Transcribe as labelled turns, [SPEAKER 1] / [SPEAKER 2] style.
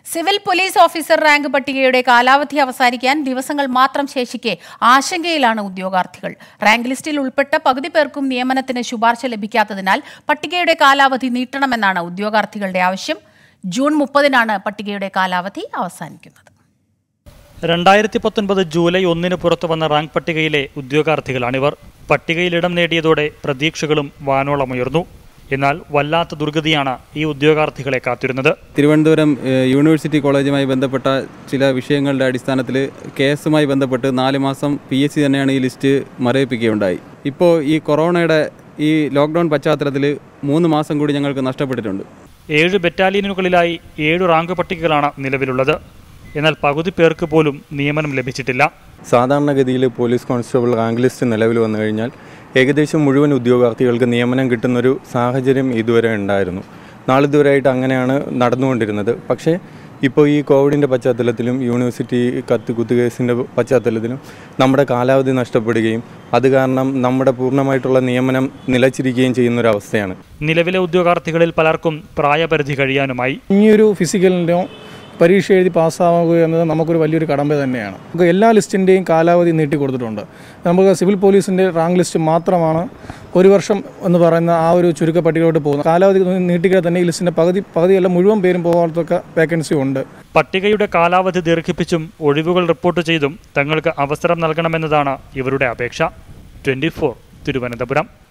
[SPEAKER 1] civil police officer rank പട്ടികയുടെ കാലാവധി അവസാനിക്കാൻ ദിവസങ്ങൾ മാത്രം ശേഷിക്കെ ആശങ്കയിലാണ് ഉദ്യോഗാർത്ഥികൾ റാങ്ക് ലിസ്റ്റിൽ ഉൾപ്പെട്ട പകുതി പേർക്കും നിയമനത്തിന് ശുപാർശ ലഭിക്കാത്തതിനാൽ പട്ടികയുടെ കാലാവധി നീട്ടണമെന്നാണ് ഉദ്യോഗാർത്ഥികളുടെ ആവശ്യം ജൂൺ മുപ്പതിനാണ് പട്ടികയുടെ കാലാവധി അവസാനിക്കുന്നത്
[SPEAKER 2] രണ്ടായിരത്തി പത്തൊൻപത് ജൂലൈ ഒന്നിന് പുറത്തു വന്ന റാങ്ക് പട്ടികയിലെ ഉദ്യോഗാർത്ഥികളാണിവർ പട്ടികയിൽ ഇടം നേടിയതോടെ പ്രതീക്ഷകളും വാനോളമുയർന്നു എന്നാൽ വല്ലാത്ത ദുർഗതിയാണ് ഈ ഉദ്യോഗാർത്ഥികളെ കാത്തിരുന്നത്
[SPEAKER 3] തിരുവനന്തപുരം ഏഹ്, യൂണിവേഴ്സിറ്റി കോളേജുമായി ബന്ധപ്പെട്ട ചില വിഷയങ്ങളുടെ അടിസ്ഥാനത്തിൽ കേസുമായി ബന്ധപ്പെട്ട് നാല് മാസം പി എസ് സി തന്നെയാണ് ഈ ലിസ്റ്റ് മരവിപ്പിക്കുകയുണ്ടായി ഇപ്പോൾ ഈ കൊറോണയുടെ ഈ ലോക്ക്ഡൗൺ പശ്ചാത്തലത്തിൽ മൂന്ന് മാസം കൂടി ഞങ്ങൾക്ക് നഷ്ടപ്പെട്ടിട്ടുണ്ട്
[SPEAKER 2] ഏഴ് ബറ്റാലിയനുകളിലായി ഏഴ് റാങ്ക് പട്ടികകളാണ് നിലവിലുള്ളത് എന്നാൽ പകുതി പേർക്ക് പോലും നിയമനം ലഭിച്ചിട്ടില്ല
[SPEAKER 4] സാധാരണഗതിയിൽ പോലീസ് കോൺസ്റ്റബിൾ റാങ്ക് ലിസ്റ്റ് നിലവിൽ വന്നു കഴിഞ്ഞാൽ ഏകദേശം മുഴുവൻ ഉദ്യോഗാർത്ഥികൾക്ക് നിയമനം കിട്ടുന്നൊരു സാഹചര്യം ഇതുവരെ ഉണ്ടായിരുന്നു നാളിതുവരെയായിട്ട് അങ്ങനെയാണ് നടന്നുകൊണ്ടിരുന്നത് പക്ഷേ ഇപ്പോൾ ഈ കോവിഡിൻ്റെ പശ്ചാത്തലത്തിലും യൂണിവേഴ്സിറ്റി കത്ത് കുത്തുകേസിൻ്റെ പശ്ചാത്തലത്തിലും നമ്മുടെ കാലാവധി നഷ്ടപ്പെടുകയും അത് കാരണം നമ്മുടെ പൂർണ്ണമായിട്ടുള്ള നിയമനം നിലച്ചിരിക്കുകയും ചെയ്യുന്നൊരവസ്ഥയാണ്
[SPEAKER 2] നിലവിലെ ഉദ്യോഗാർത്ഥികളിൽ പലർക്കും പ്രായപരിധി കഴിയാനുമായി
[SPEAKER 5] ഇനിയൊരു ഫിസിക്കലിനോ പരീക്ഷ എഴുതി പാസ്സാവുക എന്നത് നമുക്കൊരു വലിയൊരു കടമ്പ തന്നെയാണ് നമുക്ക് എല്ലാ ലിസ്റ്റിൻ്റെയും കാലാവധി നീട്ടി കൊടുത്തിട്ടുണ്ട് നമുക്ക് സിവിൽ പോലീസിൻ്റെ റാങ്ക് ലിസ്റ്റ് മാത്രമാണ് ഒരു വർഷം എന്ന് പറയുന്ന ആ ഒരു ചുരുക്ക പട്ടികയിലോട്ട് പോകുന്നത് കാലാവധി നീട്ടിക്കാൻ തന്നെ ഈ ലിസ്റ്റിൻ്റെ പകുതി പകുതിയല്ല മുഴുവൻ പേരും പോകാത്തൊക്കെ വേക്കൻസി ഉണ്ട്
[SPEAKER 2] പട്ടികയുടെ കാലാവധി ദീർഘിപ്പിച്ചും ഒഴിവുകൾ റിപ്പോർട്ട് ചെയ്തും തങ്ങൾക്ക് അവസരം നൽകണമെന്നതാണ് ഇവരുടെ അപേക്ഷ ട്വൻറ്റി തിരുവനന്തപുരം